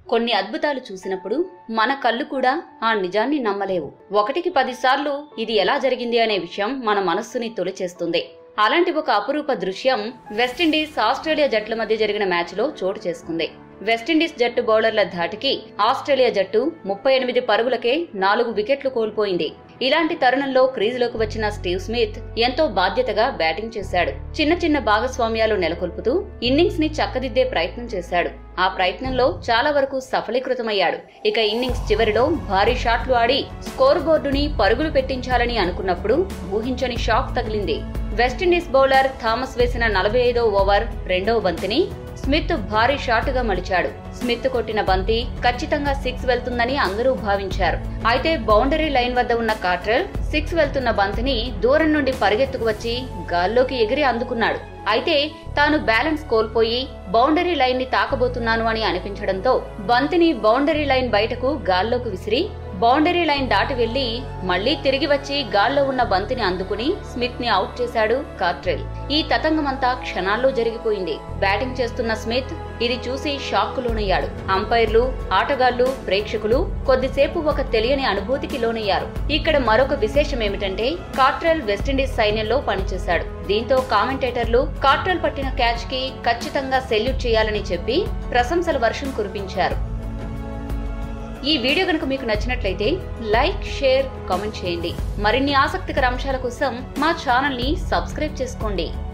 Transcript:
కొన్ని అద్భుతాలు చూసినప్పుడు మన కళ్ళు కూడా ఆ నిజాన్ని నమ్మలేవు ఒకటికి పదిసార్లు ఇది ఎలా జరిగింది అనే విషయం మన మనస్సుని తొలిచేస్తుంది అలాంటి ఒక అపురూప దృశ్యం వెస్టిండీస్ ఆస్ట్రేలియా జట్ల మధ్య జరిగిన మ్యాచ్లో చోటు చేసుకుంది వెస్టిండీస్ జట్టు బౌలర్ల ధాటికి ఆస్ట్రేలియా జట్టు ముప్పై ఎనిమిది పరుగులకే నాలుగు వికెట్లు కోల్పోయింది ఇలాంటి తరుణంలో క్రీజులోకి వచ్చిన స్టీవ్ స్మిత్ ఎంతో బాధ్యతగా బ్యాటింగ్ చేశాడు చిన్న చిన్న భాగస్వామ్యాలు నెలకొల్పుతూ ఇన్నింగ్స్ ని చక్కదిద్దే ప్రయత్నం చేశాడు ఆ ప్రయత్నంలో చాలా వరకు సఫలీకృతమయ్యాడు ఇక ఇన్నింగ్స్ చివరిలో భారీ షాట్లు ఆడి స్కోర్ బోర్డుని పరుగులు పెట్టించాలని అనుకున్నప్పుడు ఊహించని షాక్ తగిలింది వెస్టిండీస్ బౌలర్ థామస్ వేసిన నలభై ఐదో ఓవర్ రెండవ బంతిని స్మిత్ భారీ షాటుగా మలిచాడు స్మిత్ కొట్టిన బంతి ఖచ్చితంగా సిక్స్ వెళ్తుందని అందరూ భావించారు అయితే బౌండరీ లైన్ వద్ద ఉన్న కార్టర్ సిక్స్ వెళ్తున్న బంతిని దూరం నుండి పరిగెత్తుకు వచ్చి గాల్లోకి ఎగిరి అందుకున్నాడు అయితే తాను బ్యాలెన్స్ కోల్పోయి బౌండరీ లైన్ ని తాకబోతున్నాను అని అనిపించడంతో బంతిని బౌండరీ లైన్ బయటకు గాల్లోకి విసిరి బౌండరీ లైన్ దాటి వెళ్లి మళ్లీ తిరిగి వచ్చి గాల్లో ఉన్న బంతిని అందుకుని స్మిత్ ని అవుట్ చేశాడు కార్ట్రెల్ ఈ తతంగమంతా క్షణాల్లో జరిగిపోయింది బ్యాటింగ్ చేస్తున్న స్మిత్ ఇది చూసి షాక్ లోనయ్యాడు అంపైర్లు ఆటగాళ్లు ప్రేక్షకులు కొద్దిసేపు ఒక తెలియని అనుభూతికి లోనయ్యారు ఇక్కడ మరొక విశేషం ఏమిటంటే కార్ట్రెల్ వెస్టిండీస్ సైన్యంలో పనిచేశాడు దీంతో కామెంటేటర్లు కార్ట్రెల్ పట్టిన క్యాచ్ కి ఖచ్చితంగా సెల్యూట్ చేయాలని చెప్పి ప్రశంసల వర్షం కురిపించారు ఈ వీడియో కనుక మీకు నచ్చినట్లయితే లైక్ షేర్ కామెంట్ చేయండి మరిన్ని ఆసక్తికర అంశాల కోసం మా ఛానల్ ని సబ్స్క్రైబ్ చేసుకోండి